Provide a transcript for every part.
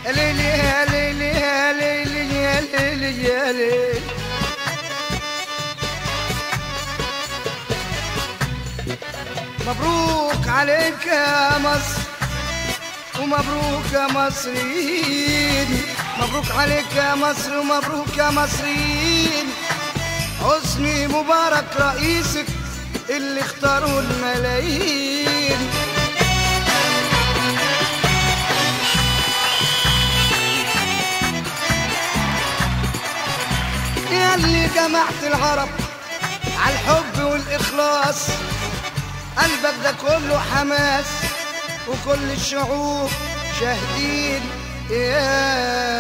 يا ليلي يا ليلي يا ليلي يا ليلي يا ليلي مبروك عليك يا مصر ومبروك يا مصريين مبروك عليك يا مصر ومبروك يا مصريين حسني مبارك رئيسك اللي اختاروا الملايين يا اللي جمعت العرب على الحب والإخلاص قلبك ده كله حماس وكل الشعوب شاهدين يا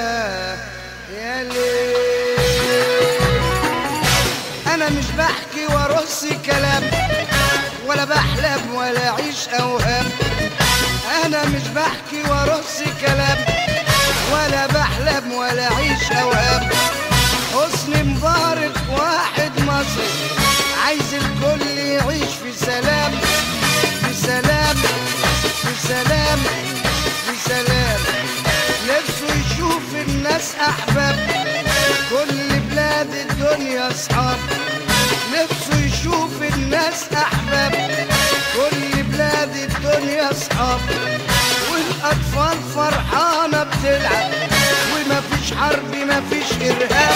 يا ليل انا مش بحكي وارص كلام ولا بحلم ولا اعيش اوهام انا مش بحكي وارص كلام ولا بحلم ولا اعيش اوهام حسني مبارك واحد مصري عايز الكل يعيش في سلام في سلام في سلام في سلام نفسه يشوف الناس احباب كل بلاد الدنيا اصحاب نفسه يشوف الناس احباب كل بلاد الدنيا اصحاب والاطفال فرحانه بتلعب ومفيش حرب مفيش ارهاب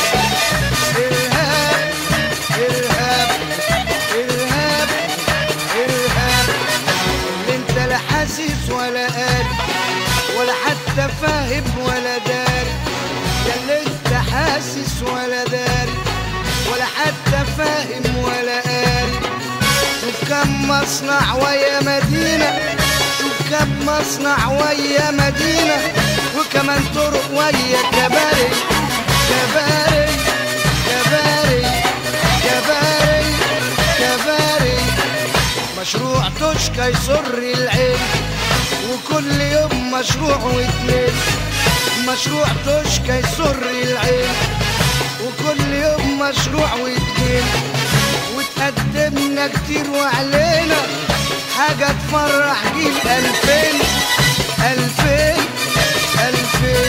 ارهاب ارهاب ارهاب ارهاب اللي انت لا حاسس ولا قاري ولا حتى فاهم ولا داري يا اللي انت حاسس ولا داري ولا حتى فاهم ولا قاري شوف كم مصنع ويا مدينة شوف كم مصنع ويا مدينة وكمان طرق ويا كباري كباري كباري كباري كباري مشروع تشكى يسر العين وكل يوم مشروع واتنين مشروع تشكى يسر العين وكل يوم مشروع واتنين وتقدمنا كتير وعلينا حاجة تفرح جيل ألفين ألفين ألفين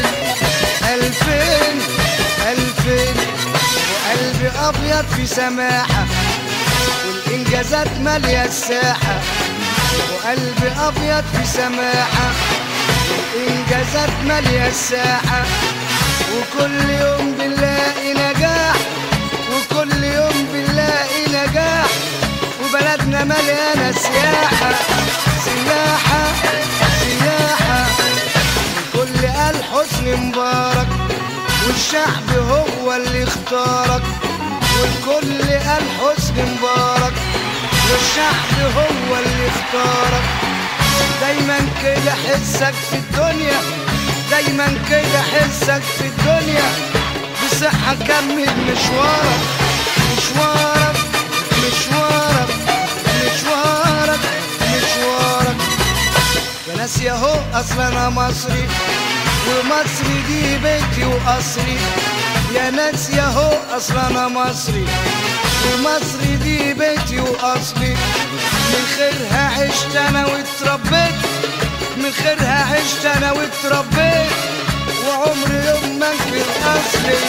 ألفين ألفين وقلبي أبيض في سماحة والإنجازات مالية الساحة وقلبي أبيض في سماحة والإنجازات مالية الساحة وكل يوم بنلاقي نجاح وكل يوم بنلاقي نجاح وبلدنا مليانة سياحة سياحة سياحة الكل قال حسني مبارك والشعب هو اللي اختارك والكل قال حسني مبارك والشعب هو اللي اختارك دايما كده حسك في الدنيا دايما كده حسك في الدنيا بصحة كمل مشوارك مشوارك مشوارك مشوارك مشوارك يا ناس يا هو اصل انا مصري ومصري دي بيتي وقصري يا ناس يا هو اصل انا مصري ومصري دي بيتي واصلي من خيرها عشت انا واتربيت من خيرها عشت انا واتربيت وعمري يوم ما انكر اصلي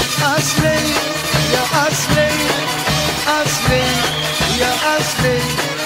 اصلي يا اصلي اصلي يا اصلي